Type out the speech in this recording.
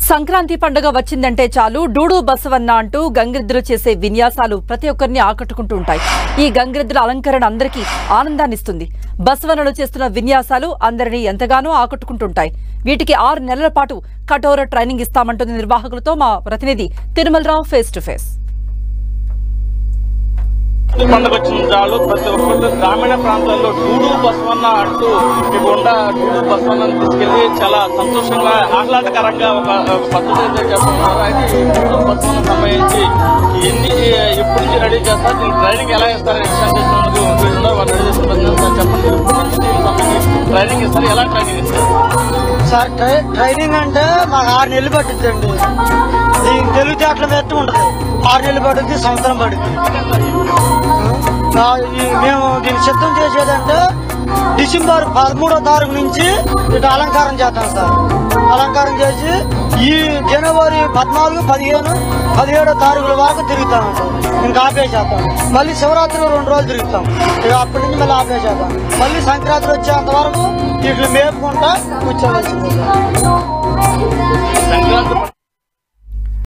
సంక్రాంతి పండుగ వచ్చిందంటే చాలు డూడు బసవన్న అంటూ గంగిరెద్దులు చేసే విన్యాసాలు ప్రతి ఒక్కరిని ఆకట్టుకుంటూ ఉంటాయి ఈ గంగిరెద్దుల అలంకరణ అందరికీ ఆనందాన్నిస్తుంది బసవన్నలు చేస్తున్న విన్యాసాలు అందరినీ ఎంతగానో ఆకట్టుకుంటుంటాయి వీటికి ఆరు నెలల పాటు కఠోర ట్రైనింగ్ ఇస్తామంటుంది నిర్వాహకులతో మా ప్రతినిధి తిరుమలరావు ఫేస్ టు ఫేస్ ఈ పండుగ వచ్చిన చాలు ప్రతి ఒక్కళ్ళు గ్రామీణ ప్రాంతాల్లో డూడు బసవన్న అంటూ ఇకుండా డూడు బసవన్నను తీసుకెళ్లి చాలా సంతోషంగా ఆహ్లాదకరంగా ఒక ఒక పద్ధతి అయితే చేస్తున్నారు అయితే ఈ డూడు బసవన్న సంబంధించి ఎన్ని ఎప్పటి నుంచి రెడీ చేస్తారు దీనికి ట్రైనింగ్ ఎలా ఇస్తారు విషయం చేసినందుకు వీళ్ళందరూ వాళ్ళు రెడీ చేస్తున్నారు చెప్పండి ఎప్పటి నుంచి దీనికి సంబంధించి ట్రైనింగ్ ఇస్తారు ఎలా ట్రైనింగ్ ఇస్తారు సార్ ట్రై- ట్రైనింగ్ అంటే మాకు ఆరు నెలలు పట్టుద్దండి దీనికి తెలివితేటల మీద ఉంటుంది ఆరు నెలలు పడుద్ది సంవత్సరం పడుద్ది ఆ, ఈ- మేము దీన్ని సిద్ధం చేసేదంటే డిసెంబర్ పదమూడో తారీఖు నుంచి ఇటు అలంకారం చేస్తాం సార్ అలంకారం చేసి ఈ జనవరి పద్నాలుగు పదిహేను పదిహేడో తారీఖుల వరకు తిరుగుతాం సార్ ఇంకా ఆపేసేద్దాం మళ్ళీ శివరాత్రి రెండు రోజులు తిరుగుతాం ఇక అప్పటి నుంచి మళ్ళీ ఆపేసేద్దాం మళ్ళీ సంక్రాంతి వచ్చేంత వరకు ఇట్లు మేపుకుంటా కూర్చోవలసింది సార్